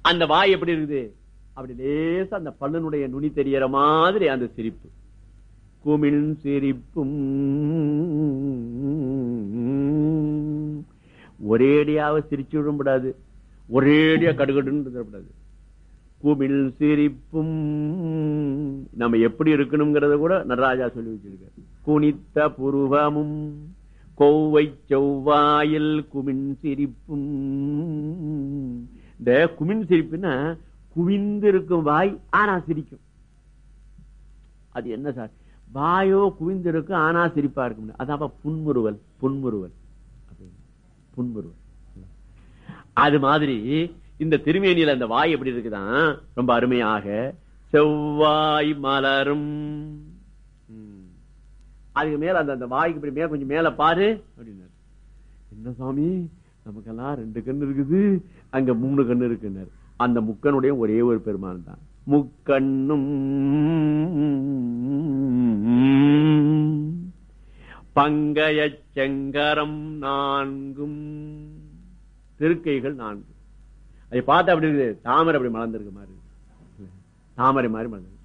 அந்த வாய் எப்படி இருக்குது அப்படி லேசா அந்த பல்லுனுடைய நுனி தெரியற மாதிரி அந்த சிரிப்பு குமிழ் சிரிப்பும் ஒரேடியாவ சிரிச்சு விடக்கூடாது ஒரேடியா கடுகடுன்னு விடக்கூடாது குமிழ் சிரிப்பும் நம்ம எப்படி இருக்கணுங்கிறத கூட நடராஜா சொல்லி வச்சிருக்க குனித்த புருவமும் கோவை செவ்வாயில் குமின் சிரிப்பும் இந்த குமின் சிரிப்புன்னா குவிந்து இருக்கும் வாய் ஆனா சிரிக்கும் அது என்ன சார் வாயோ குவிந்து இருக்கும் ஆனா சிரிப்பா இருக்கும் அதான் புன்முறுவல் புன்முறுவல் அப்படின்னு. புன்முறுவல் அது மாதிரி இந்த திருமேனியில அந்த வாய் எப்படி இருக்குதான் ரொம்ப அருமையாக செவ்வாய் மலரும் ம். அதுக்கு மேல அந்த அந்த வாய்க்கு இப்படி மேல கொஞ்சம் மேல பாரு அப்படின்னாரு என்ன சாமி நமக்கெல்லாம் ரெண்டு கண்ணு இருக்குது அங்க மூணு கண்ணு இருக்குன்னாரு அந்த முக்கனுடைய ஒரே ஒரு பெருமான் தான் முக்கண்ணும் பங்கய செங்கரம் நான்கும் திருக்கைகள் நான்கு அதை பார்த்து அப்படி இருக்குது தாமரை அப்படி மலர்ந்திருக்க மாதிரி இருக்கு. தாமரை மாதிரி மலர்ந்து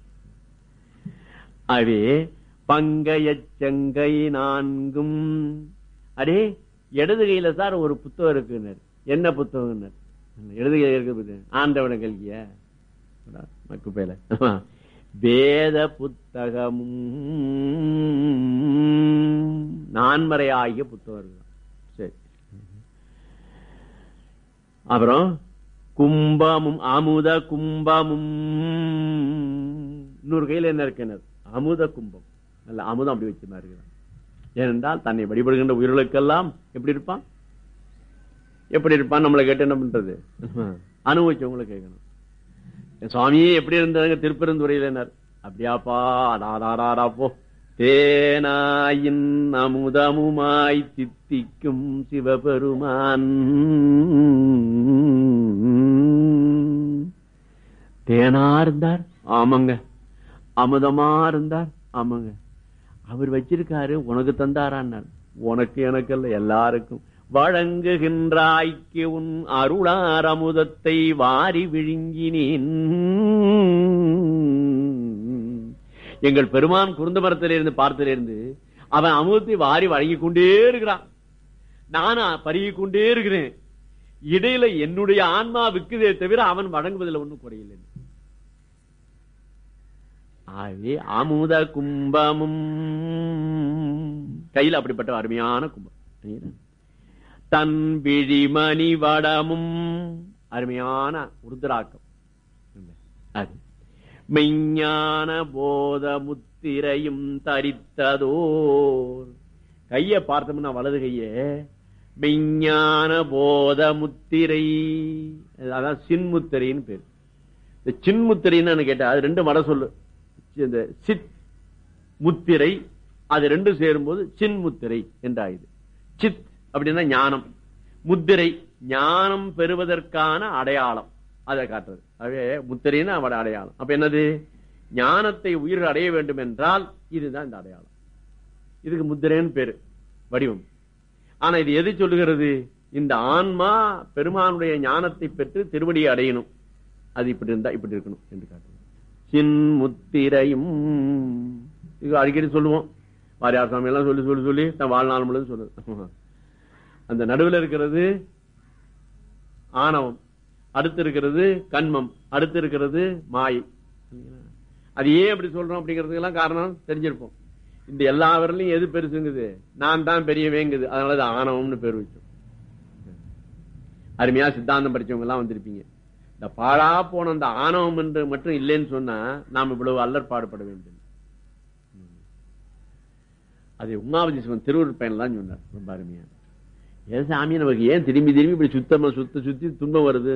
அவே பங்கய செங்கை நான்கும் அடே இடது கையில சார் ஒரு புத்தகம் இருக்குனர் என்ன புத்தகம் இடது கையில இருக்கு ஆண்டவன கல்கிய மக்குப்பையில வேத புத்தகமும் நான்மறை ஆகிய புத்தகம் இருக்கு சரி அப்புறம் கும்பமும் அமுத கும்பமும் இன்னொரு கையில என்ன இருக்கு அமுத கும்பம் நல்ல அமுதம் அப்படி வச்ச மாதிரி இருக்கிறான் ஏனென்றால் தன்னை வழிபடுகின்ற உயிர்களுக்கெல்லாம் எப்படி இருப்பான் எப்படி இருப்பான் நம்மளை கேட்டு என்ன பண்றது அனுபவிச்சவங்களை கேட்கணும் என் சுவாமியே எப்படி இருந்தாங்க திருப்பெருந்துறையிலனர் அப்படியாப்பா அடாடாடா போ தேனாயின் அமுதமுமாய் தித்திக்கும் சிவபெருமான் தேனா இருந்தார் ஆமாங்க அமுதமா இருந்தார் ஆமாங்க அவர் வச்சிருக்காரு உனக்கு தந்தாரான்னார் உனக்கு எனக்கு அல்ல எல்லாருக்கும் வழங்குகின்றாய்க்கு உன் அருளார் அமுதத்தை வாரி விழுங்கினேன் எங்கள் பெருமான் குருந்த மரத்திலிருந்து பார்த்திலிருந்து அவன் அமுதத்தை வாரி வழங்கி கொண்டே இருக்கிறான் நானும் பருகி கொண்டே இருக்கிறேன் இடையில என்னுடைய ஆன்மா விக்குதே தவிர அவன் வழங்குவதில் ஒண்ணும் குறையில்லை ஆகவே அமுத கும்பமும் கையில் அப்படிப்பட்ட அருமையான கும்பம் தன் விழிமணி வடமும் அருமையான உருதராக்கம் அது மெய்ஞான போத முத்திரையும் தரித்ததோர் கைய பார்த்தோம்னா வலது கைய மெய்ஞான போத முத்திரை அதான் சின்முத்திரைன்னு பேர் இந்த சின்முத்திரைன்னு கேட்டா அது ரெண்டு மட சொல்லு இந்த சித் முத்திரை அது ரெண்டும் சேரும்போது சின்முத்திரை என்றாயுது சித் அப்படின்னா ஞானம் முத்திரை ஞானம் பெறுவதற்கான அடையாளம் அதை காட்டுறது அதே முத்திரைன்னு அவட அடையாளம் அப்ப என்னது ஞானத்தை உயிர் அடைய வேண்டும் என்றால் இதுதான் இந்த அடையாளம் இதுக்கு முத்திரைன்னு பேரு வடிவம் ஆனா இது எது சொல்லுகிறது இந்த ஆன்மா பெருமானுடைய ஞானத்தை பெற்று திருவடியை அடையணும் அது இப்படி இருந்தா இப்படி இருக்கணும் என்று காட்டுறது சின்முத்திரையும் இது அடிக்கடி சொல்லுவோம் வாரியார் சாமி எல்லாம் சொல்லி சொல்லி சொல்லி தன் வாழ்நாள் முழுவதும் சொல்லுது அந்த நடுவில் இருக்கிறது ஆணவம் அடுத்து இருக்கிறது கண்மம் அடுத்து இருக்கிறது மாயை அது ஏன் அப்படி சொல்றோம் அப்படிங்கிறதுக்கெல்லாம் காரணம் தெரிஞ்சிருப்போம் இந்த எல்லா விரலையும் எது பெருசுங்குது நான் தான் பெரியவேங்குது அதனால அது ஆணவம்னு பேர் வச்சோம் அருமையா சித்தாந்தம் படிச்சவங்க எல்லாம் வந்திருப்பீங்க இந்த பாழா போன அந்த ஆணவம் என்று மட்டும் இல்லைன்னு சொன்னா நாம் இவ்வளவு அல்லற் பாடுபட வேண்டும் அது உமாவதி சிவன் திருவூர் பயன் தான் சொன்னார் ரொம்ப அருமையா ஏன் சாமி நமக்கு ஏன் திரும்பி திரும்பி இப்படி சுத்தமா சுத்த சுத்தி துன்பம் வருது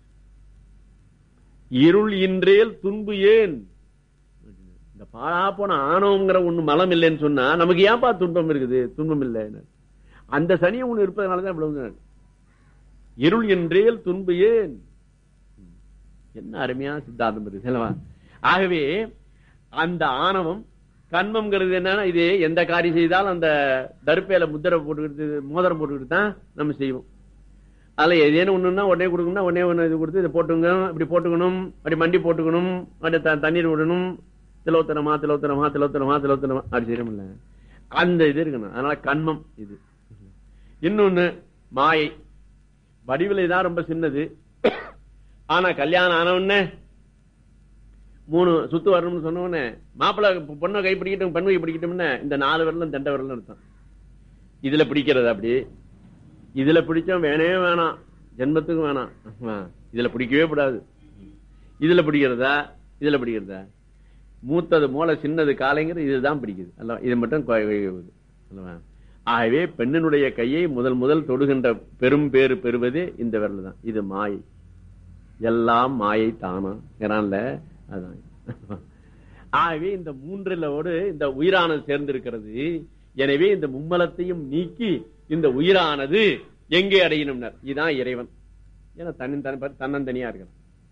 இருள் இன்றேல் துன்பு ஏன் இந்த பாழா போன ஆணவங்கிற ஒண்ணு மலம் இல்லைன்னு சொன்னா நமக்கு ஏன்பா துன்பம் இருக்குது துன்பம் இல்லை அந்த சனியை ஒண்ணு இருப்பதனாலதான் இவ்வளவு இருள் என்றேல் துன்பு ஏன் என்ன அருமையா சித்தாந்தம் இருக்கு ஆகவே அந்த ஆணவம் கண்மம்ங்கிறது என்னன்னா இது எந்த காரியம் செய்தாலும் அந்த தருப்பையில முத்திரை போட்டுக்கிட்டு மோதிரம் போட்டுக்கிட்டு தான் நம்ம செய்வோம் அதுல ஏதேனும் ஒண்ணுன்னா உடனே கொடுக்கணும்னா உடனே ஒண்ணு இது கொடுத்து இதை போட்டுங்க இப்படி போட்டுக்கணும் அப்படி மண்டி போட்டுக்கணும் அப்படி த- தண்ணீர் விடணும் திலோத்தனமா திலோத்தனமா திலோத்தனமா திலோத்தனமா அப்படி செய்யணும்ல அந்த இது இருக்கணும் அதனால கண்மம் இது இன்னொன்னு மாயை வடிவிலை தான் ரொம்ப சின்னது ஆனா கல்யாணம் ஆன உடனே மூணு சுத்து வரணும்னு சொன்ன உடனே மாப்பிள்ளை பொண்ணை கை பிடிக்கட்டும் பெண் கை பிடிக்கட்டும்னு இந்த நாலு விரலும் தண்டை விரலும் அர்த்தம் இதுல பிடிக்கிறது அப்படி இதுல பிடிச்சா வேணவே வேணாம் ஜென்மத்துக்கு வேணாம் ஆமா. இதுல பிடிக்கவே கூடாது இதுல பிடிக்கிறதா இதுல பிடிக்கிறதா மூத்தது மூளை சின்னது காலைங்கிறது இதுதான் பிடிக்குது அல்லவா இது மட்டும் கொ- கொ- அல்லவா ஆகவே பெண்ணினுடைய கையை முதல் முதல் தொடுகின்ற பெரும் பேறு பெறுவது இந்த விரல் தான் இது மாயை எல்லாம் மாயை தானா ஏறான்ல அதான் ஆகவே இந்த மூன்றிலோடு இந்த உயிரானது சேர்ந்திருக்கிறது எனவே இந்த மும்மலத்தையும் நீக்கி இந்த உயிரானது எங்கே அடையணும்னர் இதுதான் இறைவன் ஏன்னா தன்னன் தன் தன்னந்தனியா இருக்கிறான்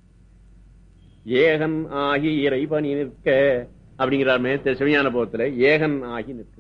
ஏகன் ஆகி இறைவனி நிற்க அப்படிங்கிறாருமே திரு சிவஞான போகத்துல ஏகன் ஆகி நிற்குது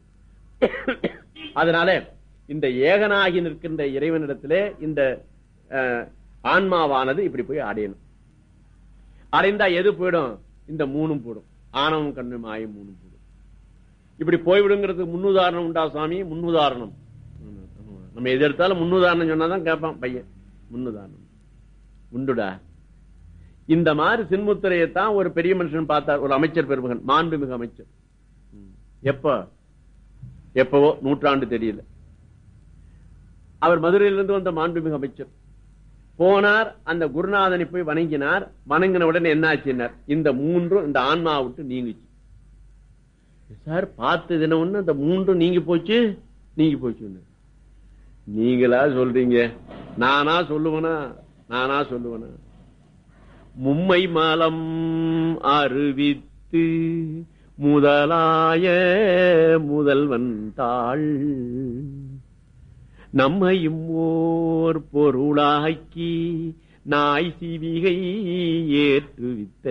அதனால இந்த ஏகனாகி நிற்கின்ற இறைவனிடத்திலே இந்த அஹ், ஆன்மாவானது இப்படி போய் அடையணும் அடைந்தா எது போயிடும் இந்த மூணும் போயிடும் ஆணவம் கண்ணு மாயம் மூணும் போயிடும் இப்படி போய்விடுங்கிறதுக்கு முன்னுதாரணம் உண்டா சுவாமி முன்னுதாரணம் நம்ம எது எடுத்தாலும் முன்னுதாரணம் சொன்னாதான் கேட்பான் பையன் முன்னுதாரணம் உண்டுடா இந்த மாதிரி சின்முத்திரையத்தான் ஒரு பெரிய மனுஷன் பார்த்தார் ஒரு அமைச்சர் பெருமகன் மாண்புமிகு அமைச்சர் ம். எப்ப எப்பவோ நூற்றாண்டு தெரியல அவர் மதுரையிலிருந்து வந்த மாண்புமிகு அமைச்சர் போனார் அந்த குருநாதனை போய் வணங்கினார் வணங்கின உடனே என்ன ஆச்சுன்னார் இந்த மூன்றும் இந்த ஆன்மா விட்டு நீங்குச்சு சார் பார்த்து தினம் ஒண்ணு இந்த மூன்றும் நீங்கி போச்சு நீங்கி போச்சுன்னு நீங்களா சொல்றீங்க நானா சொல்லுவனா நானா சொல்லுவனா மும்மை மலம் அறிவித்து முதலாய முதல்வன் தாள் நம்மையும் ஓர் பொருளாக்கி நாய் சிவிகை ஏற்றுவித்த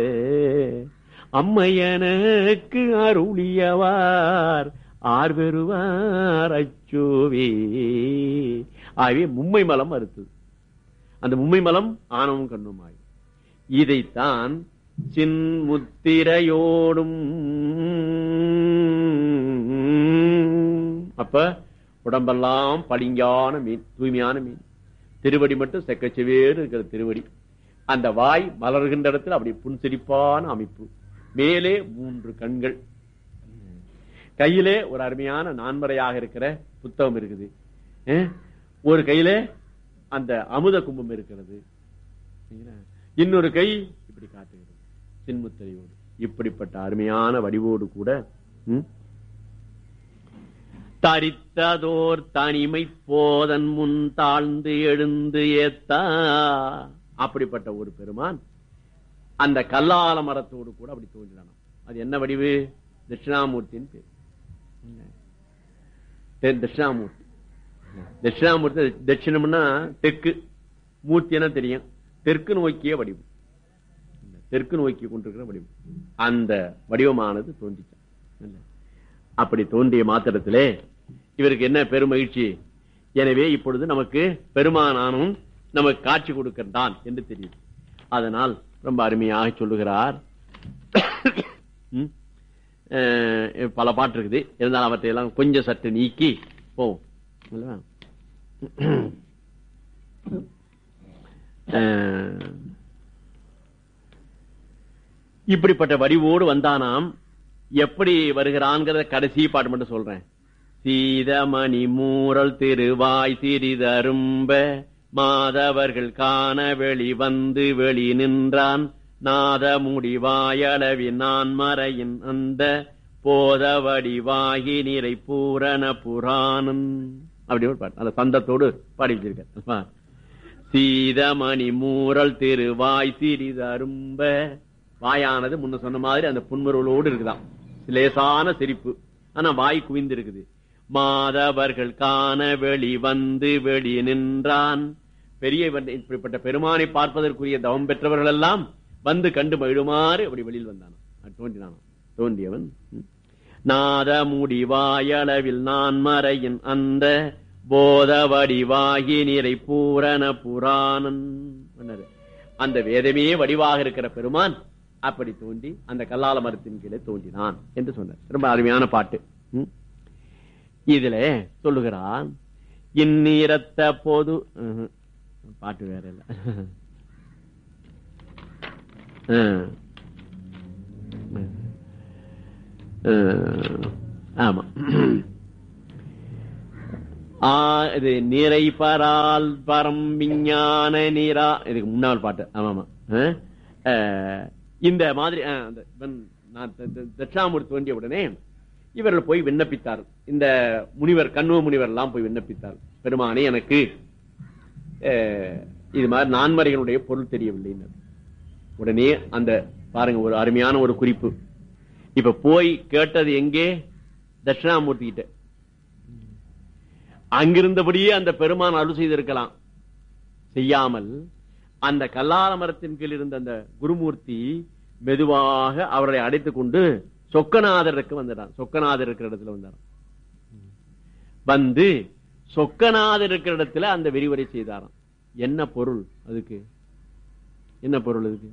அம்மையனுக்கு அருளியவார் ஆர் பெறுவார் அச்சோவே ஆகவே மும்மை மலம் மறுத்தது அந்த மும்மை மலம் ஆணவம் கண்ணுமாய் இதைத்தான் சின்முத்திரையோடும் அப்ப உடம்பெல்லாம் பளிங்கான மீன் தூய்மையான மீன் திருவடி மட்டும் செக்கச்செவேறு இருக்கிற திருவடி அந்த வாய் மலர்கின்ற இடத்துல அப்படி புன்சிரிப்பான அமைப்பு மேலே மூன்று கண்கள் கையிலே ஒரு அருமையான நான்மறையாக இருக்கிற புத்தகம் இருக்குது அஹ், ஒரு கையிலே அந்த அமுத கும்பம் இருக்கிறது சரிங்களா? இன்னொரு கை இப்படி காட்டுகிறது சின்முத்திரையோடு இப்படிப்பட்ட அருமையான வடிவோடு கூட ம், தரித்ததோர் தனிமை போதன் முன் தாழ்ந்து எழுந்து ஏத்தா அப்படிப்பட்ட ஒரு பெருமான் அந்த கல்லால மரத்தோடு கூட அப்படி தோன்றினானாம் அது என்ன வடிவு தட்சிணாமூர்த்தின்னு பேர் தெ- தட்சிணாமூர்த்தி தட்சிணாமூர்த்தி தட்சிணம்னா தெற்கு மூர்த்தினா தெரியும் தெற்கு நோக்கிய வடிவம் தெற்கு நோக்கி கொண்டிருக்கிற வடிவம் அந்த வடிவமானது தோன்றிச்சான் இல்ல. அப்படி தோன்றிய மாத்திரத்திலே இவருக்கு என்ன பெருமகிழ்ச்சி எனவே இப்பொழுது நமக்கு பெருமானானும் நமக்கு காட்சி கொடுக்கின்றான் என்று தெரியுது அதனால் ரொம்ப அருமையாக சொல்லுகிறார் ம். அஹ், பல பாட்டு இருக்குது இருந்தாலும் அவற்றை எல்லாம் கொஞ்சம் சற்று நீக்கி போவோம் இல்லையா? அஹ், இப்படிப்பட்ட வடிவோடு வந்தானாம் எப்படி வருகிறான்ங்கிறத கடைசி பாட்டு மட்டும் சொல்றேன் சீதமணி மூரல் திருவாய் சிறிதரும்ப மாதவர்கள் காண வெளி வந்து வெளி நின்றான் நாத முடிவாயளவி நான் மறையின் அந்த போதவடிவாகி நிறை பூரண புராணன் அப்படி ஒரு பாட்டு அந்த சந்தத்தோடு பாடி வச்சிருக்க சீதமணி மூரல் திருவாய் சிறிதரும்ப வாயானது முன்ன சொன்ன மாதிரி அந்த புன்முறுவலோடு இருக்குதாம் லேசான சிரிப்பு ஆனா வாய் குவிந்து இருக்குது மாதவர்கள் காண வெளி வந்து வெளி நின்றான் பெரிய இவன் இப்படிப்பட்ட பெருமானை பார்ப்பதற்குரிய தவம் பெற்றவர்கள் எல்லாம் வந்து கண்டு மகிழுமாறு அப்படி வெளியில் வந்தானாம் தோன்றினானாம் தோன்றியவன் ம். நாத முடிவாயளவில் நான் மறையின் அந்த போத வடிவாகி நிறை பூரண புராணன் சொன்னாரு. அந்த வேதமே வடிவாக இருக்கிற பெருமான் அப்படி தோன்றி அந்த கல்லால மரத்தின் கீழே தோன்றினான் என்று சொன்னார் ரொம்ப அருமையான பாட்டு ம். இதுல சொல்லுகிறான் இந்நீரத்த போது ம்ஹும். பாட்டு வேற இல்ல ஆ. ஆ. ஆமா ஆ, இது நிறை பரால் பரம் விஞ்ஞான நீரா இதுக்கு முன்னாள் பாட்டு ஆமா ஆமா ஆ? ஆ, இந்த மாதிரி ஆ, அந்த இவன் நான் த- த- தட்சிணாமூர்த்தி தோன்றிய உடனே இவர்கள் போய் விண்ணப்பித்தார் இந்த முனிவர் கண்ணுவ முனிவர் எல்லாம் போய் விண்ணப்பித்தார் பெருமானே எனக்கு அஹ், இது மாதிரி நான்மறைகளுடைய பொருள் தெரியவில்லை உடனே அந்த பாருங்க ஒரு அருமையான ஒரு குறிப்பு இப்ப போய் கேட்டது எங்கே தட்சிணாமூர்த்தி கிட்ட அங்கிருந்தபடியே அந்த பெருமான் அருள் செய்திருக்கலாம் செய்யாமல் அந்த கல்லால மரத்தின் கீழ் இருந்த அந்த குருமூர்த்தி மெதுவாக அவரை அடைத்துக் கொண்டு சொக்கநாதருக்கு வந்துட்டான் சொக்கநாதர் இருக்கிற இடத்துல வந்தாராம் வந்து சொக்கநாதர் இருக்கிற இடத்துல அந்த விரிவுரை செய்தாராம் என்ன பொருள் அதுக்கு என்ன பொருள் அதுக்கு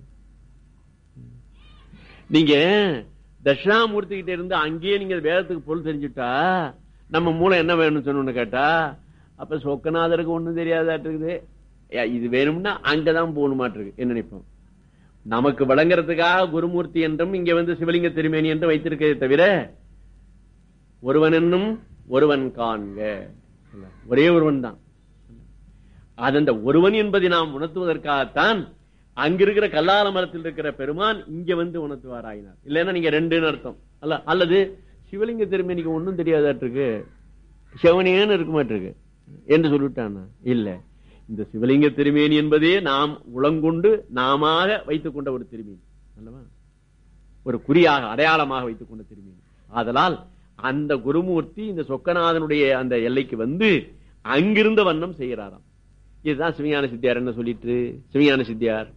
நீங்க தட்சிணாமூர்த்தி கிட்ட இருந்து அங்கேயே நீங்க வேதத்துக்கு பொருள் தெரிஞ்சுட்டா நம்ம மூளை என்ன வேணும்னு சொன்னு கேட்டா அப்ப சொக்கநாதருக்கு ஒண்ணும் தெரியாதாட்டிருக்குது ஏ, இது வேணும்னா அங்கதான் போகணுமாட்டிருக்கு என்ன நினைப்போம் நமக்கு வழங்குறதுக்காக குருமூர்த்தி என்றும் இங்க வந்து சிவலிங்க திருமேனி என்று வைத்திருக்கிறதே தவிர ஒருவன் என்னும் ஒருவன் காண்க ஒரே ஒருவன் தான் அது அந்த ஒருவன் என்பதை நாம் உணர்த்துவதற்காகத்தான் அங்கிருக்கிற கல்லால மரத்தில் இருக்கிற பெருமான் இங்க வந்து உணர்த்துவாராயினார் இல்லைன்னா நீங்க ரெண்டுன்னு அர்த்தம் அல்ல அல்லது சிவலிங்க திருமேனிக்கு ஒண்ணும் தெரியாதாட்டிருக்கு சிவனேன்னு இருக்க மாட்டிருக்கு என்று சொல்லிவிட்டானா இல்ல இந்த சிவலிங்க திருமேனி என்பதே நாம் உளங்கொண்டு நாம வைத்துக் கொண்ட ஒரு திருமேனி அல்லவா ஒரு குறியாக அடையாளமாக வைத்துக் கொண்ட திருமேனி ஆதலால் அந்த குருமூர்த்தி இந்த சொக்கநாதனுடைய அந்த எல்லைக்கு வந்து அங்கிருந்த வண்ணம் செய்கிறாராம் இதுதான் சிவஞான சித்தியார் என்ன சொல்லிட்டு சிவஞான சித்தியார்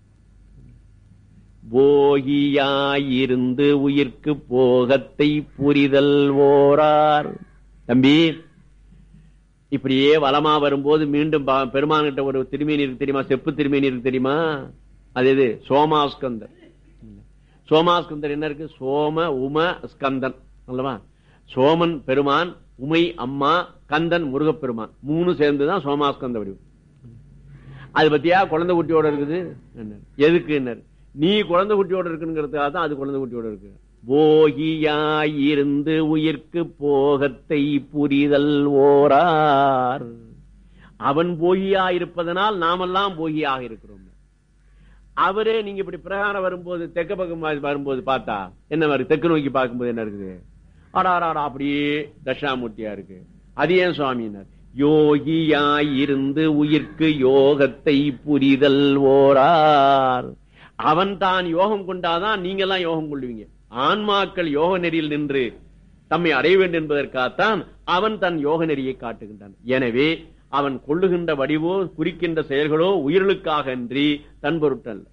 போகியாயிருந்து உயிர்க்கு போகத்தை புரிதல் ஓரார் தம்பி இப்படியே வளமா வரும்போது மீண்டும் பா- பெருமான்கிட்ட ஒரு திருமேனி இருக்கு தெரியுமா செப்பு திருமேனி இருக்கு தெரியுமா அது எது சோமாஸ்கந்தர் சோமாஸ்கந்தர் என்ன இருக்கு சோம உம ஸ்கந்தன் அல்லவா சோமன் பெருமான் உமை அம்மா கந்தன் முருகப்பெருமான் மூணு சேர்ந்துதான் சோமாஸ்கந்த வடிவம் அது பத்தியா குழந்தை குட்டியோட இருக்குது என்ன எதுக்கு என்ன நீ குழந்தை குட்டியோட இருக்குங்கிறதுக்காக தான் அது குழந்தை குட்டியோட இருக்கு போகியாயிருந்து உயிர்க்கு போகத்தை புரிதல் ஓரார் அவன் போகியா இருப்பதனால் நாமெல்லாம் போகியாக இருக்கிறோம் அவரே நீங்க இப்படி பிரகாரம் வரும்போது தெக்க பக்கம் வ- வரும்போது பார்த்தா என்ன வருது தெற்கு நோக்கி பார்க்கும்போது என்ன இருக்குது அடாராடா அப்படியே தட்சிணாமூர்த்தியா இருக்கு அது ஏன் சுவாமியினர் யோகியாய் இருந்து உயிர்க்கு யோகத்தை புரிதல் ஓரார் அவன் தான் யோகம் கொண்டாதான் நீங்க எல்லாம் யோகம் கொள்வீங்க ஆன்மாக்கள் யோக நெறியில் நின்று தம்மை அடைய வேண்டும் என்பதற்காகத்தான் அவன் தன் யோக நெறியை காட்டுகின்றான் எனவே அவன் கொள்ளுகின்ற வடிவோ குறிக்கின்ற செயல்களோ உயிர்களுக்காக அன்றி தன் பொருட்டல்ல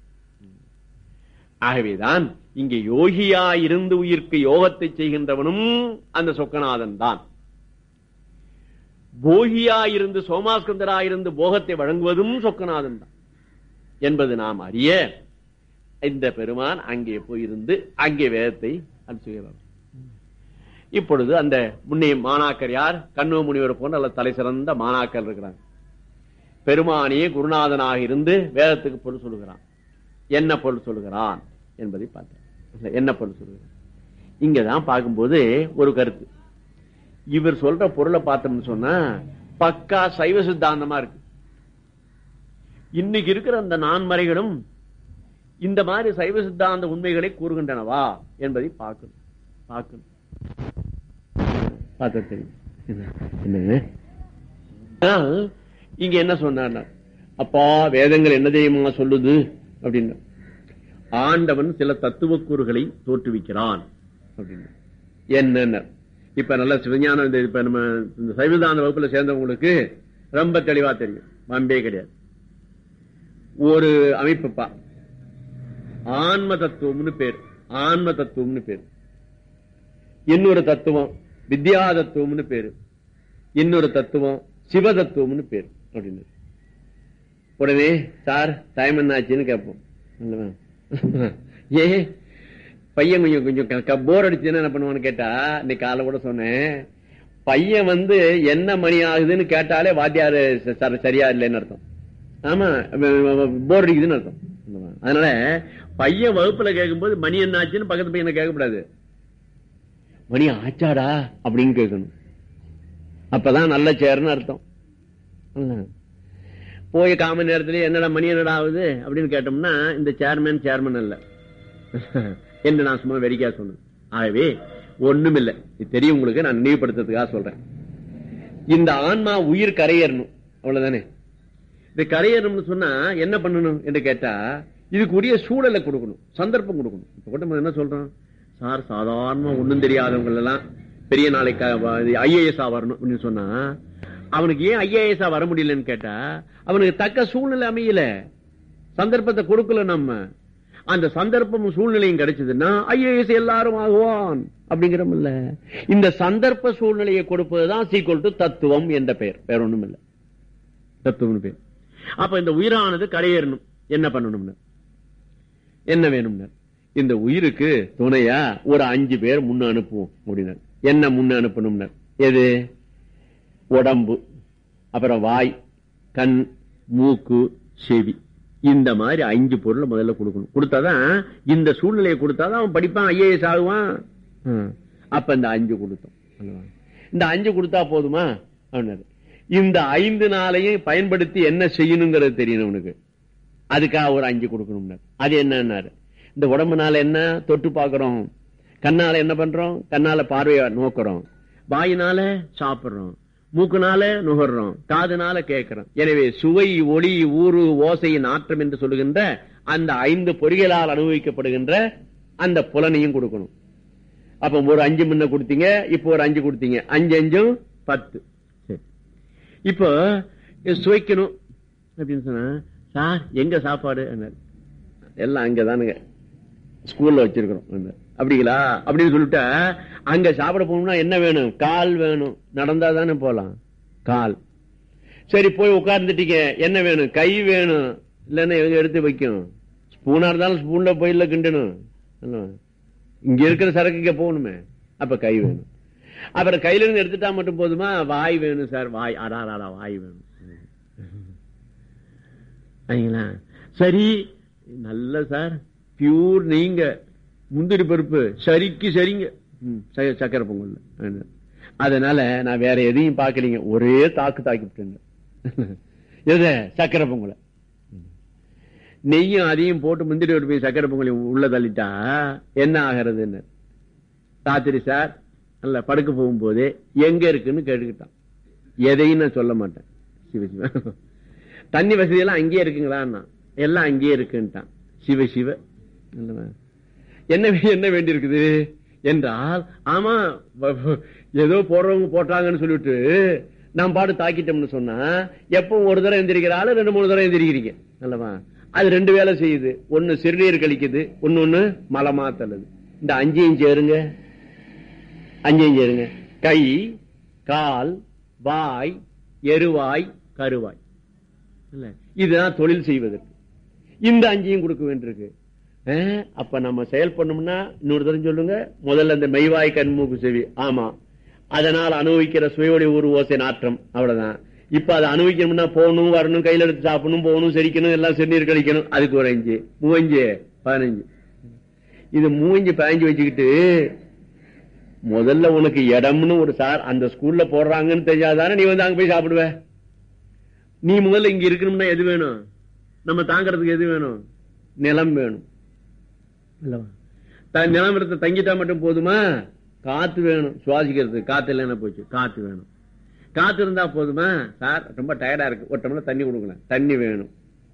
ஆகவேதான் இங்கே யோகியா இருந்து உயிர்க்கு யோகத்தை செய்கின்றவனும் அந்த சொக்கநாதன் தான் போகியா இருந்து சோமாஸ்கந்தரா இருந்து போகத்தை வழங்குவதும் சொக்கநாதன் தான் என்பது நாம் அறிய இந்த பெருமான் அங்கே போயிருந்து அங்கே வேதத்தை அனுப்புகிறார் இப்பொழுது அந்த முன்னே மாணாக்கர் யார் கண்ணுவ முனிவர் போன்ற நல்ல தலை சிறந்த மாணாக்கர் இருக்கிறாங்க பெருமானே குருநாதனாக இருந்து வேதத்துக்கு பொருள் சொல்லுகிறான் என்ன பொருள் சொல்லுகிறான் என்பதை பார்த்தேன் என்ன பொருள் சொல்லுகிறான் இங்கதான் பார்க்கும்போது ஒரு கருத்து இவர் சொல்ற பொருளை பார்த்தோம்னு சொன்னா பக்கா சைவ சித்தாந்தமா இருக்கு இன்னைக்கு இருக்கிற அந்த நான்மறைகளும் இந்த மாதிரி சைவ சித்தாந்த உண்மைகளை கூறுகின்றனவா என்பதை பார்க்கணும் பார்க்கணும் பார்த்தா தெரியும் என்ன- என்ன ஆனால் இங்க என்ன சொன்னார் அப்பா வேதங்கள் என்ன தெரியுமா சொல்லுது அப்படின்னு ஆண்டவன் சில தத்துவ கூறுகளை தோற்றுவிக்கிறான் அப்படின்னு என்ன இப்ப நல்ல சிவஞான இந்த இப்ப நம்ம இந்த சைவதான வகுப்புல சேர்ந்தவங்களுக்கு ரொம்ப தெளிவா தெரியும் வம்பே கிடையாது ஒரு அமைப்புப்பா ஆன்ம தத்துவம்னு பேர் ஆன்ம தத்துவம்னு பேர் இன்னொரு தத்துவம் வித்யா தத்துவம்னு பேரு இன்னொரு தத்துவம் சிவ தத்துவம்னு பேர் அப்படின்னு உடனே சார் டைம் என்ன ஆச்சுன்னு கேட்போம் இல்லவா? ஏ பையன் கொஞ்சம் கொஞ்சம் போர் அடிச்சுன்னா என்ன பண்ணுவான்னு கேட்டா இன்னைக்கு காலை கூட சொன்னேன் பையன் வந்து என்ன மணி ஆகுதுன்னு கேட்டாலே வாத்தியாரு ச- ச- சரியா இல்லைன்னு அர்த்தம் ஆமா போர் அடிக்குதுன்னு அர்த்தம் இல்லவா? அதனால பையன் வகுப்புல கேட்கும்போது மணி என்ன ஆச்சுன்னு பக்கத்து பையனை கேட்கக்கூடாது மணி ஆச்சாடா அப்படின்னு கேட்கணும் அப்பதான் நல்ல சேர்னு அர்த்தம் இல்ல? போய் காம நேரத்துல என்னடா மணி என்னடா ஆகுது அப்படின்னு கேட்டோம்னா இந்த சேர்மேன் சேர்மன் அல்ல என்று நான் சும்மா வெடிக்கா சொன்னேன் ஆகவே ஒண்ணும் இல்ல இது தெரியும் உங்களுக்கு நான் நினைவுபடுத்துறதுக்காக சொல்றேன் இந்த ஆன்மா உயிர் கரையேறணும் அவ்வளவுதானே இது கரையேறணும்னு சொன்னா என்ன பண்ணணும் என்று கேட்டா இதுக்கு உரிய சூழலை கொடுக்கணும் சந்தர்ப்பம் கொடுக்கணும் இப்ப கூட நம்ம என்ன சொல்றோம் சார் சாதாரண ஒண்ணும் தெரியாதவங்க எல்லாம் பெரிய நாளைக்கு ஐஏஎஸ் வரணும் அப்படின்னு சொன்னா அவனுக்கு ஏன் ஐஏஎஸ் வர முடியலன்னு கேட்டா அவனுக்கு தக்க சூழ்நிலை அமையல சந்தர்ப்பத்தை கொடுக்கல நம்ம அந்த சந்தர்ப்பமும் சூழ்நிலையும் கிடைச்சதுன்னா ஐஏஎஸ் எல்லாரும் ஆகுவான் அப்படிங்கிறோம்ல இந்த சந்தர்ப்ப சூழ்நிலையை கொடுப்பதுதான் சீக்குவல் டு தத்துவம் என்ற பெயர் வேற ஒண்ணும் இல்ல தத்துவம்னு பேர் அப்ப இந்த உயிரானது கரையேறணும் என்ன பண்ணணும்னு என்ன வேணும்னா இந்த உயிருக்கு துணையா ஒரு அஞ்சு பேர் முன்ன அனுப்புவோம் அப்படின்னார் என்ன முன்ன அனுப்பணும்னார் எது உடம்பு அப்புறம் வாய் கண் மூக்கு செவி இந்த மாதிரி அஞ்சு பொருளை முதல்ல கொடுக்கணும் கொடுத்தாதான் இந்த சூழ்நிலையை கொடுத்தாதான் அவன் படிப்பான் ஐஏஎஸ் ஆகுவான் ம். அப்ப இந்த அஞ்சு கொடுத்தோம் அல்லவா? இந்த அஞ்சு கொடுத்தா போதுமா அப்படின்னாரு இந்த ஐந்து நாளையும் பயன்படுத்தி என்ன செய்யணுங்கிறது தெரியணும் உனக்கு அதுக்காக ஒரு அஞ்சு கொடுக்கணும்னாரு அது என்னன்னாரு இந்த உடம்புனால என்ன தொட்டு பார்க்கிறோம் கண்ணால என்ன பண்றோம் கண்ணால பார்வைய நோக்குறோம் வாயினால சாப்பிடுறோம் மூக்குனால நுகர்றோம் காதுனால கேட்கிறோம் எனவே சுவை ஒளி ஊறு ஓசை நாற்றம் என்று சொல்லுகின்ற அந்த ஐந்து பொறிகளால் அனுபவிக்கப்படுகின்ற அந்த புலனையும் கொடுக்கணும் அப்ப ஒரு அஞ்சு முன்ன கொடுத்தீங்க இப்போ ஒரு அஞ்சு கொடுத்தீங்க அஞ்சு அஞ்சும் பத்து சரி. இப்போ இது சுவைக்கணும் அப்படின்னு சொன்னா சார் எங்க சாப்பாடு என்னாரு. எல்லாம் அங்கதானுங்க ஸ்கூல்ல வச்சிருக்கிறோம் என்னாரு. அப்படிங்களா அப்படின்னு சொல்லிட்டா அங்க சாப்பிட போகணும்னா என்ன வேணும் கால் வேணும் நடந்தா தானே போலாம் கால் சரி போய் உட்கார்ந்துட்டீங்க என்ன வேணும் கை வேணும் இல்லன்னா எங்க எடுத்து வைக்கும் ஸ்பூனா இருந்தாலும் ஸ்பூன்ல போயில கிண்டணும் அல்லவா? இங்க இருக்கிற சரக்கு இங்க போகணுமே அப்ப கை வேணும் அப்புறம் கையில இருந்து எடுத்துட்டா மட்டும் போதுமா வாய் வேணும் சார் வாய் அடா அடா வாய் வேணும் சரிங்களா சரி நல்ல சார் பியூர் நீங்க முந்திரி பருப்பு சரிக்கு சரிங்க ம், ச- சக்கரை பொங்கல் அதனால நான் வேற எதையும் பார்க்கலீங்க ஒரே தாக்கு தாக்கி விட்டுங்க எது சக்கரை பொங்கலை நெய்யும் அதையும் போட்டு முந்திரி பருப்பையும் சக்கரை பொங்கலையும் உள்ள தள்ளிட்டா என்ன ஆகிறதுன்னு ராத்திரி சார் அல்ல படுக்க போகும்போதே எங்க இருக்குன்னு கேட்டுக்கிட்டான் எதையும் நான் சொல்ல மாட்டேன் சிவ சிவ தண்ணி வசதி எல்லாம் அங்கேயே இருக்குங்களா எல்லாம் அங்கேயே இருக்குன்ட்டான் சிவ சிவ இல்லவா? என்ன வே- என்ன வேண்டி இருக்குது என்றால் ஆமா வ- வ- ஏதோ போடுறவங்க போட்டாங்கன்னு சொல்லிட்டு நான் பாடு தாக்கிட்டோம்னு சொன்னா எப்போ ஒரு தடவை எந்திரிக்கிற ஆளு ரெண்டு மூணு தடவை எந்திரிக்கிறீங்க அல்லவா அது ரெண்டு வேலை செய்யுது ஒண்ணு சிறுநீர் கழிக்குது ஒண்ணு ஒண்ணு மலமா தள்ளுது இந்த அஞ்சையும் சேருங்க அஞ்சையும் சேருங்க கை கால் வாய் எருவாய் கருவாய் இல்ல இதுதான் தொழில் செய்வதற்கு இந்த அஞ்சையும் கொடுக்க வேண்டியிருக்கு அஹ், அப்ப நம்ம செயல் பண்ணோம்னா இன்னொரு தரம் சொல்லுங்க முதல்ல இந்த மெய்வாய் கண்மூக்கு செவி ஆமா அதனால் அனுபவிக்கிற சுவையோடைய ஒரு ஓசை நாற்றம் அவ்வளவுதான் இப்ப அதை அனுபவிக்கணும்னா போகணும் வரணும் கையில எடுத்து சாப்பிடணும் போகணும் செரிக்கணும் எல்லாம் செந்நீர் கழிக்கணும் அதுக்கு ஒரு அஞ்சு மூவஞ்சு பதினஞ்சு இது மூவஞ்சு பதினஞ்சு வச்சுக்கிட்டு முதல்ல உனக்கு இடம்னு ஒரு சார் அந்த ஸ்கூல்ல போடுறாங்கன்னு தெரியாதானே நீ வந்து அங்க போய் சாப்பிடுவ நீ முதல்ல இங்க இருக்கணும்னா எது வேணும் நம்ம தாங்கறதுக்கு எது வேணும் நிலம் வேணும் அல்லவா? த- நிலம் எடுத்து தங்கிட்டா மட்டும் போதுமா காத்து வேணும் சுவாசிக்கிறதுக்கு காத்து இல்லைன்னா போச்சு காத்து வேணும் காத்து இருந்தா போதுமா சார் ரொம்ப டயர்டா இருக்கு ஒரு டம்ளர் தண்ணி கொடுக்கணும் தண்ணி வேணும்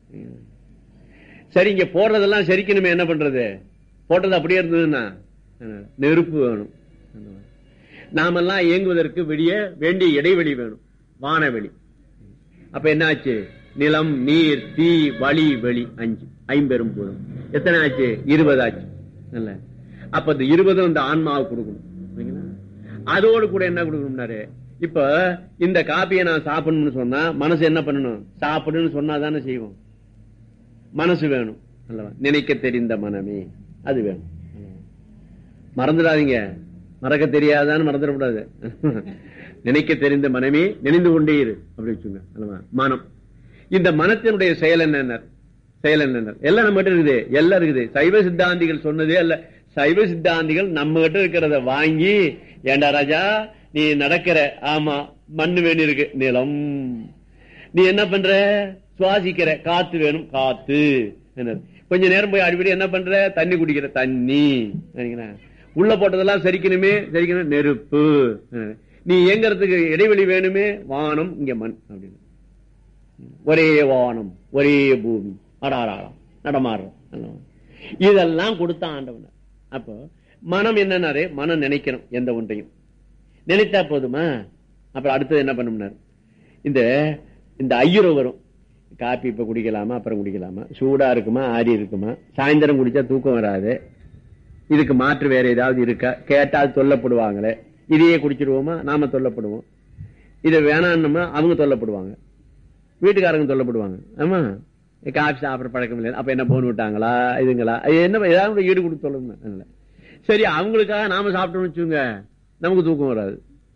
சரி இங்க போடுறதெல்லாம் செரிக்கணுமே என்ன பண்றது போட்டது அப்படியே இருந்ததுன்னா நெருப்பு வேணும் நாமெல்லாம் இயங்குவதற்கு வெளியே வேண்டிய இடைவெளி வேணும் வானவெளி அப்ப என்னாச்சு நிலம் நீர் தீ வழி வெளி அஞ்சு ஐம்பெரும் பூதம் எத்தனை ஆச்சு இருபது ஆச்சு இல்ல அப்ப இந்த இருபதும் இந்த ஆன்மாவுக்கு கொடுக்கணும் சரிங்களா? அதோடு கூட என்ன கொடுக்கணும்னாரு இப்ப இந்த காப்பியை நான் சாப்பிடணும்னு சொன்னா மனசு என்ன பண்ணணும் சாப்பிடுன்னு சொன்னா தானே செய்வோம் மனசு வேணும் அல்லவா நினைக்க தெரிந்த மனமே அது வேணும் மறந்துடாதீங்க மறக்க தெரியாதான்னு மறந்துடக்கூடாது நினைக்க தெரிந்த மனமே நினைந்து கொண்டே இரு அப்படி வச்சுங்க அல்லவா மனம் இந்த மனத்தினுடைய செயல் என்ன செயல் என்ன எல்லாம் நம்ம கிட்ட இருக்குது எல்லாம் இருக்குது சைவ சித்தாந்திகள் சொன்னதே அல்ல சைவ சித்தாந்திகள் நம்ம கிட்ட இருக்கிறத வாங்கி ஏண்டா ராஜா நீ நடக்கிற ஆமா மண்ணு வேணும் இருக்கு நிலம் நீ என்ன பண்ற சுவாசிக்கிற காத்து வேணும் காத்து என்ன கொஞ்ச நேரம் போய் அடிப்படை என்ன பண்ற தண்ணி குடிக்கிற தண்ணி உள்ள போட்டதெல்லாம் சரிக்கணுமே சரிக்கணும் நெருப்பு நீ இயங்குறதுக்கு இடைவெளி வேணுமே வானம் இங்க மண் அப்படின்னு ஒரே வானம் ஒரே பூமி அடாராடம் நடமாடுறோம் இதெல்லாம் கொடுத்த ஆண்டவன் அப்போ மனம் என்னன்னாரு மனம் நினைக்கணும் எந்த ஒன்றையும் நினைத்தா போதுமா அப்புறம் அடுத்தது என்ன பண்ணும்னாரு இந்த இந்த ஐயுறவு வரும் காப்பி இப்ப குடிக்கலாமா அப்புறம் குடிக்கலாமா சூடா இருக்குமா ஆறி இருக்குமா சாயந்தரம் குடிச்சா தூக்கம் வராது இதுக்கு மாற்று வேற ஏதாவது இருக்கா கேட்டால் சொல்லப்படுவாங்களே இதையே குடிச்சிருவோமா நாம சொல்லப்படுவோம் இதை வேணாம்னோம்னா அவங்க சொல்லப்படுவாங்க வீட்டுக்காரங்க சொல்லப்படுவாங்க ஆமா காஃபி சாப்பிட்ற பழக்கம் இல்லை அப்ப என்ன போன் விட்டாங்களா இதுங்களா என்ன ஏதாவது ஈடு கொடுத்து சொல்லணும் சரி அவங்களுக்காக நாம சாப்பிட்டோம்னு வச்சுங்க நமக்கு தூக்கம் வராது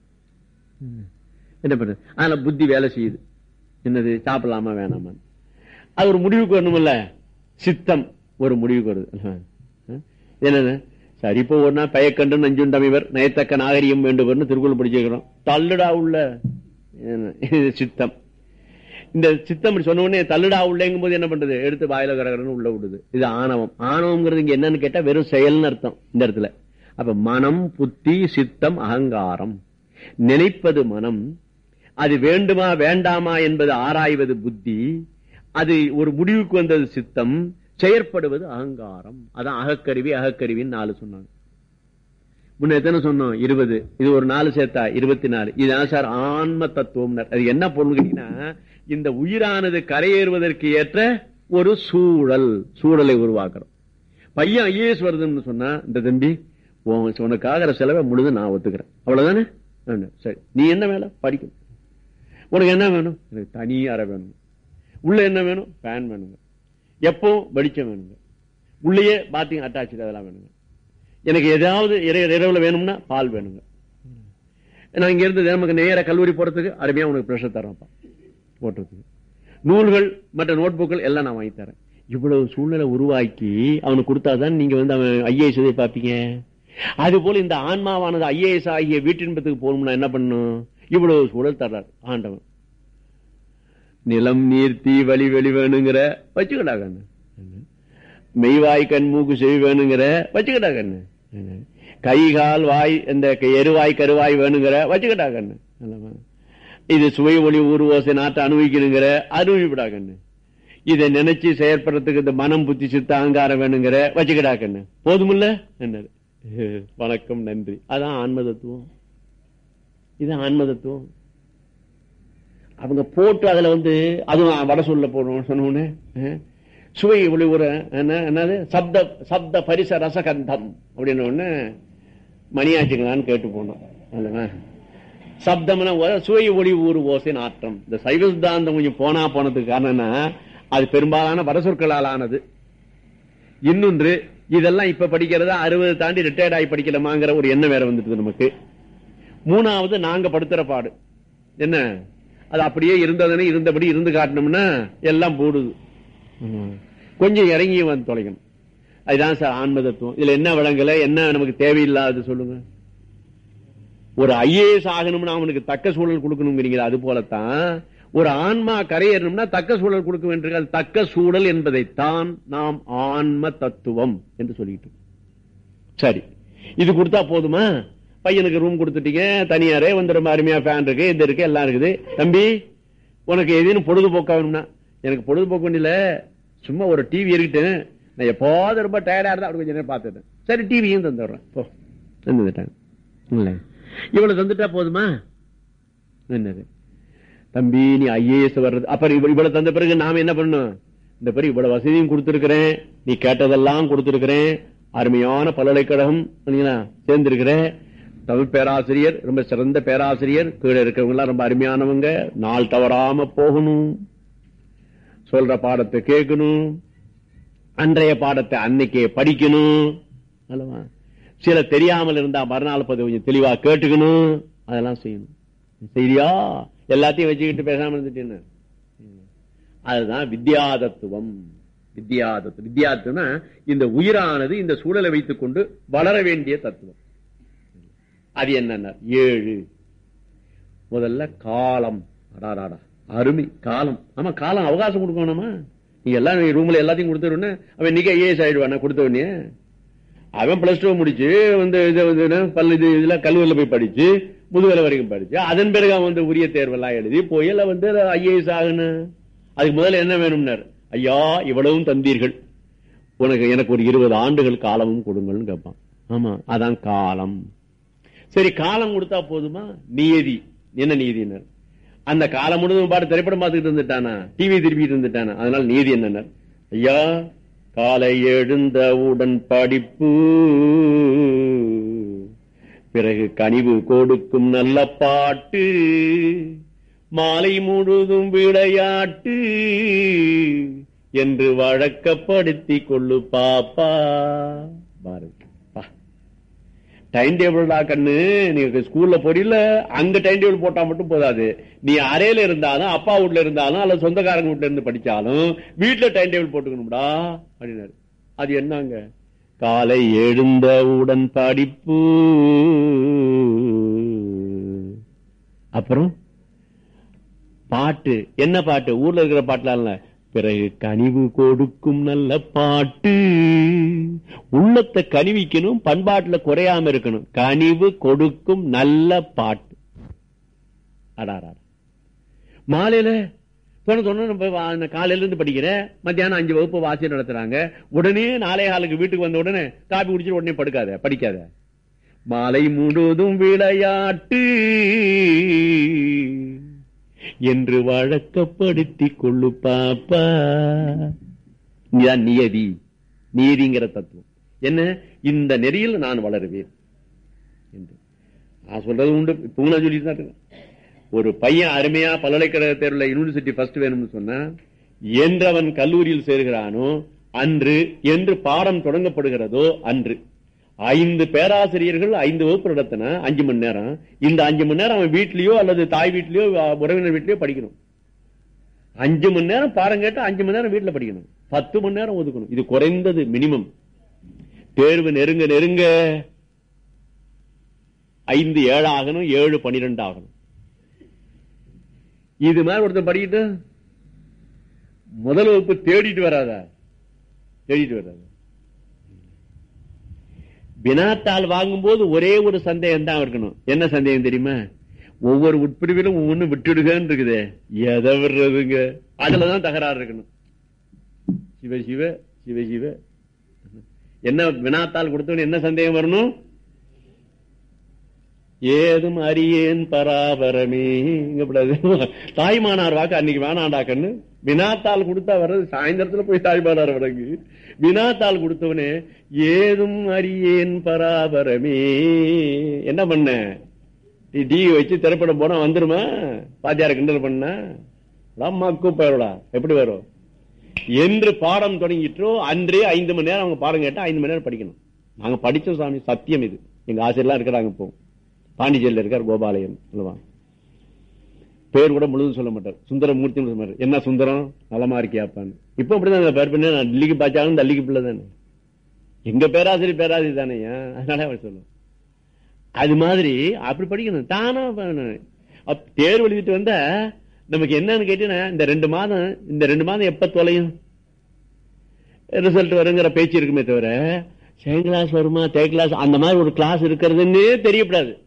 என்ன பண்றது அதனால புத்தி வேலை செய்யுது என்னது சாப்பிடலாமா வேணாமா அது ஒரு முடிவுக்கு வரணும்ல சித்தம் ஒரு முடிவுக்கு வருது என்னன்னு சரி இப்போ ஒன்னா பயக்கண்டு நஞ்சுண்டமைவர் நயத்தக்க நாகரிகம் வேண்டுவர்னு திருக்குறள் படிச்சிருக்கிறோம் தள்ளுடா உள்ள சித்தம் இந்த சித்தம் சொன்ன உடனே தள்ளுடா உள்ளேங்கும் போது என்ன பண்றது எடுத்து வாயில கரகரன்னு உள்ள விடுது இது ஆணவம் ஆணவம்ங்கிறது இங்க என்னன்னு கேட்டா வெறும் செயல்னு அர்த்தம் இந்த இடத்துல அப்ப மனம் புத்தி சித்தம் அகங்காரம் நினைப்பது மனம் அது வேண்டுமா வேண்டாமா என்பது ஆராய்வது புத்தி அது ஒரு முடிவுக்கு வந்தது சித்தம் செயற்படுவது அகங்காரம் அதான் அகக்கருவி அகக்கருவின்னு நாலு சொன்னாங்க முன்ன எத்தனை சொன்னோம் இருபது இது ஒரு நாலு சேர்த்தா இருபத்தி நாலு இதுதான் சார் ஆன்ம தத்துவம் அது என்ன பொருள் கேட்டீங்கன்னா இந்த உயிரானது கரையேறுவதற்கு ஏற்ற ஒரு சூழல் சூழலை உருவாக்குறோம் பையன் ஐஏஎஸ் வருதுன்னு சொன்னா இந்த தம்பி உனக்காகிற செலவை முழுது நான் ஒத்துக்கிறேன் அவ்வளவுதானே சரி நீ என்ன வேலை படிக்கணும் உனக்கு என்ன வேணும் எனக்கு தனி அறை வேணும் உள்ள என்ன வேணும் ஃபேன் வேணுங்க எப்போ வெளிச்சம் வேணுங்க உள்ளேயே பாத்திங் அட்டாச்சு அதெல்லாம் வேணுங்க எனக்கு ஏதாவது இரவுல வேணும்னா பால் வேணுங்க நான் இங்க இருந்து நமக்கு நேர கல்லூரி போறதுக்கு அருமையா உனக்கு பிரஷர் தரேன்ப்பா போட்டுறதுக்கு நூல்கள் மற்ற நோட் புக்கள் எல்லாம் நான் வாங்கி தரேன் இவ்வளவு சூழ்நிலை உருவாக்கி அவனுக்கு கொடுத்தாதான் நீங்க வந்து அவன் ஐஏஎஸ் பார்ப்பீங்க அது போல இந்த ஆன்மாவானது ஐஏஎஸ் ஆகிய வீட்டின்பத்துக்கு போகணும்னா என்ன பண்ணும் இவ்வளவு சூழல் தர்றார் ஆண்டவன் நிலம் நீர் தீ வழி வெளி வேணுங்கிற வச்சுக்கடா கண்ணு மெய்வாய் கண் மூக்கு செவி வேணுங்கிற வச்சுக்கடா கண்ணு கை கால் வாய் இந்த எருவாய் கருவாய் வேணுங்கிற வச்சுக்கடா கண்ணு இது சுவை ஒளி ஊர்வோசை நாட்டை அனுபவிக்கணுங்கிற அனுபவிப்படா கண்ணு இதை நினைச்சு செயற்படுறதுக்கு இந்த மனம் புத்தி சித்த அகங்காரம் வேணுங்கிற வச்சுக்கடா கண்ணு போதுமில்ல என்னது வணக்கம் நன்றி அதான் ஆன்ம தத்துவம் இது ஆன்ம தத்துவம் அவங்க போட்டு அதுல வந்து அதுவும் வட சொல்ல போடணும் சொன்னோன்னு சுவை ஒளி உர என்னது சப்த சப்த பரிச ரசகந்தம் அப்படின்னு ஒண்ணு மணியாச்சுங்களான்னு கேட்டு போனோம் சப்தம்னா சுவை ஒளி ஊறு ஓசை நாட்டம் இந்த சைவ சித்தாந்தம் கொஞ்சம் போனா போனதுக்கு காரணம்னா அது பெரும்பாலான வடசொற்களால் ஆனது இன்னொன்று இதெல்லாம் இப்ப படிக்கிறதா அறுபது தாண்டி ரிட்டையர்ட் ஆகி படிக்கலாமாங்கிற ஒரு எண்ணம் வேற வந்துட்டு நமக்கு மூணாவது நாங்க படுத்துற பாடு என்ன அது அப்படியே இருந்ததுன்னு இருந்தபடி இருந்து காட்டணும்னா எல்லாம் போடுது கொஞ்சம் இறங்கி வந்து தொலைக்கணும் அதுதான் சார் ஆன்ம தத்துவம் இதுல என்ன விளங்கல என்ன நமக்கு தேவையில்லாது சொல்லுங்க ஒரு ஐஏஎஸ் ஆகணும்னா அவனுக்கு தக்க சூழல் கொடுக்கணுங்கிறீங்க அது போலத்தான் ஒரு ஆன்மா கரையேறணும்னா தக்க சூழல் கொடுக்க வேண்டிய தக்க சூழல் என்பதைத்தான் நாம் ஆன்ம தத்துவம் என்று சொல்லிட்டு சரி இது கொடுத்தா போதுமா பையனுக்கு ரூம் கொடுத்துட்டீங்க தனியாரே வந்து ரொம்ப அருமையா ஃபேன் இருக்கு இது இருக்கு எல்லாம் இருக்குது தம்பி உனக்கு எதுன்னு பொழுதுபோக்கா வேணும்னா எனக்கு பொழுதுபோக்கு இல்ல சும்மா ஒரு டிவி இருக்கு நான் எப்போது ரொம்ப டயர்டா இருந்தா அப்படி கொஞ்சம் நேரம் பார்த்துட்டேன் சரி டிவியும் தந்துடுறேன் போ தந்துட்டாங்க இல்ல இவ்வளவு தந்துட்டா போதுமா என்னது தம்பி நீ ஐஏஎஸ் வர்றது அப்புறம் இவ்வளவு தந்த பிறகு நாம என்ன பண்ணும் இந்த பிறகு இவ்வளவு வசதியும் கொடுத்திருக்கிறேன் நீ கேட்டதெல்லாம் கொடுத்திருக்கிறேன் அருமையான பல்கலைக்கழகம் சேர்ந்திருக்கிற தமிழ் பேராசிரியர் ரொம்ப சிறந்த பேராசிரியர் கீழே இருக்கிறவங்க எல்லாம் ரொம்ப அருமையானவங்க நாள் தவறாம போகணும் சொல்ற பாடத்தை கேட்கணும் அன்றைய பாடத்தை அன்னைக்கே படிக்கணும் அல்லவா சில தெரியாமல் இருந்தா மறுநாள் பதிவு கொஞ்சம் தெளிவா கேட்டுக்கணும் அதெல்லாம் செய்யணும் சரியா எல்லாத்தையும் வச்சுக்கிட்டு பேசாம இருந்துட்டேன்னு அதுதான் வித்யாதத்துவம் வித்யாதத்து வித்யாத்துவம்னா இந்த உயிரானது இந்த சூழலை வைத்துக் கொண்டு வளர வேண்டிய தத்துவம் அது என்னன்னா ஏழு முதல்ல காலம் அடாடாடா அருமை காலம் ஆமா காலம் அவகாசம் கொடுக்கணுமா நீங்க எல்லாம் ரூம்ல எல்லாத்தையும் கொடுத்துருன்னு அவன் இன்னைக்கு ஐஏஎஸ் ஆயிடுவானா கொடுத்த உடனே அவன் பிளஸ் டூ முடிச்சு வந்து இது வந்து என்ன, பல்லு இது இதுல கல்லூரியில் போய் படிச்சு முதுகலை வரைக்கும் படிச்சு அதன் பிறகு அவன் வந்து உரிய தேர்வெல்லாம் எழுதி போயில வந்து ஐஏஎஸ் ஆகணும் அதுக்கு முதல்ல என்ன வேணும்னார் ஐயா இவ்வளவும் தந்தீர்கள் உனக்கு எனக்கு ஒரு இருபது ஆண்டுகள் காலமும் கொடுங்கள்னு கேட்பான் ஆமா அதான் காலம் சரி காலம் கொடுத்தா போதுமா நியதி என்ன நீதினர் அந்த காலம் முழுதும் பாட்டு திரைப்படம் பார்த்துக்கிட்டு இருந்துட்டானா டிவி திருப்பிட்டு இருந்துட்டானா அதனால நீதி என்னனர் ஐயா காலை எழுந்தவுடன் படிப்பு பிறகு கனிவு கொடுக்கும் நல்ல பாட்டு மாலை முழுதும் விளையாட்டு என்று வழக்கப்படுத்தி கொள்ளு பாப்பா பாருங்க பா டைம் டேபிள்டா கண்ணு நீங்க ஸ்கூல்ல போறீல அங்க டைம் டேபிள் போட்டா மட்டும் போதாது நீ அறையில இருந்தாலும் அப்பா வீட்ல இருந்தாலும் அல்லது சொந்தக்காரங்க வீட்ல இருந்து படிச்சாலும் வீட்டுல டைம் டேபிள் போட்டுக்கணும்டா அப்படின்னாரு அது என்னங்க காலை எழுந்தவுடன் படிப்பு அப்புறம் பாட்டு என்ன பாட்டு ஊர்ல இருக்கிற பாட்டுலாம் இல்ல பிறகு கனிவு கொடுக்கும் நல்ல பாட்டு உள்ளத்தை கனிவிக்கணும் பண்பாட்டுல குறையாம இருக்கணும் கனிவு கொடுக்கும் நல்ல பாட்டு அடாரா மாலையில சொன்ன சொன்ன நம்ம வா- நான் காலையில இருந்து படிக்கிறேன் மத்தியானம் அஞ்சு வகுப்பு வாசியம் நடத்துறாங்க உடனே நாளை காலுக்கு வீட்டுக்கு வந்த உடனே காப்பி குடிச்சிட்டு உடனே படுக்காத படிக்காத மாலை முழுதும் விளையாட்டு என்று வழக்கப்படுத்தி கொள்ளு பாப்பா இதுதான் நியதி நீதிங்கிற தத்துவம் என்ன இந்த நெறியில் நான் வளருவேன் என்று நான் சொல்றது உண்டு பூனா சொல்லிட்டு தான் இருக்கேன். ஒரு பையன் அருமையா பல்கலைக்கழக தேர்வுல யூனிவர்சிட்டி ஃபர்ஸ்ட் வேணும்னு சொன்னா என்றவன் கல்லூரியில் சேர்கிறானோ அன்று என்று பாடம் தொடங்கப்படுகிறதோ அன்று ஐந்து பேராசிரியர்கள் ஐந்து வகுப்பு நடத்தின அஞ்சு மணி நேரம் இந்த அஞ்சு மணி நேரம் அவன் வீட்லயோ அல்லது தாய் வீட்லயோ அஹ், உறவினர் வீட்லயோ படிக்கணும் அஞ்சு மணி நேரம் பாடம் கேட்டா அஞ்சு மணி நேரம் வீட்டுல படிக்கணும் பத்து மணி நேரம் ஒதுக்கணும் இது குறைந்தது மினிமம் தேர்வு நெருங்க நெருங்க ஐந்து ஏழு ஆகணும் ஏழு பனிரெண்டு ஆகணும் இது மாதிரி ஒருத்தன் படிக்கிட்டு முதல் வகுப்பு தேடிட்டு வராதா தேடிட்டு வராதா வினாத்தாள் வாங்கும்போது ஒரே ஒரு சந்தேகம் தான் இருக்கணும் என்ன சந்தேகம் தெரியுமா ஒவ்வொரு உட்பிரிவிலும் ஒவ்வொன்னு விட்டுடுகன்னு இருக்குது எதை விடுறதுங்க அதுலதான் தகராறு இருக்கணும் சிவ சிவ சிவ சிவ என்ன வினாத்தாள் கொடுத்தவன் என்ன சந்தேகம் வரணும் ஏதும் அறியேன் பராபரமே இங்கப்படாது தாய்மானார் வாக்கு அன்னைக்கு வேணாண்டா கண்ணு வினாத்தாள் கொடுத்தா வர்றது சாயந்தரத்துல போய் தாய்மானார் வடங்கு வினாத்தாள் கொடுத்தவனே ஏதும் அறியேன் பராபரமே என்ன பண்ண டிவி வச்சு திரைப்படம் போனா வந்துருமா பாத்தியார கிண்டல் பண்ண அம்மாக்கு போயிடா எப்படி வரும் என்று பாடம் தொடங்கிட்டோ அன்றே ஐந்து மணி நேரம் அவங்க பாடம் கேட்டா ஐந்து மணி நேரம் படிக்கணும் நாங்க படிச்சோம் சாமி சத்தியம் இது எங்க ஆசிரியர்லாம் இருக்கிறாங்க இப்போ பாண்டிச்சேரியில் இருக்கார் கோபாலயம் அல்லவா பேர் கூட முழுதும் சொல்ல மாட்டார் சுந்தரமூர்த்தி சொல்ல மாட்டார் என்ன சுந்தரம் நலமா இருக்கியாப்பான்னு இப்ப அப்படிதான் பேர் பண்ணி நான் டெல்லிக்கு பாச்சாலும் தள்ளிக்கு பிள்ளை தானே எங்க பேராசிரியர் பேராசிரியர் தானே அதனால அவர் சொல்லுவோம் அது மாதிரி அப்படி படிக்கணும் தானா பண்ணணும். அப்ப தேர்வு எழுதிட்டு வந்தா நமக்கு என்னன்னு கேட்டீங்கன்னா இந்த ரெண்டு மாதம் இந்த ரெண்டு மாதம் எப்ப தொலையும் ரிசல்ட் வருங்கிற பேச்சு இருக்குமே தவிர செகண்ட் கிளாஸ் வருமா தேர்ட் கிளாஸ் அந்த மாதிரி ஒரு கிளாஸ் இருக்கிறதுன்னே தெரியப்படாது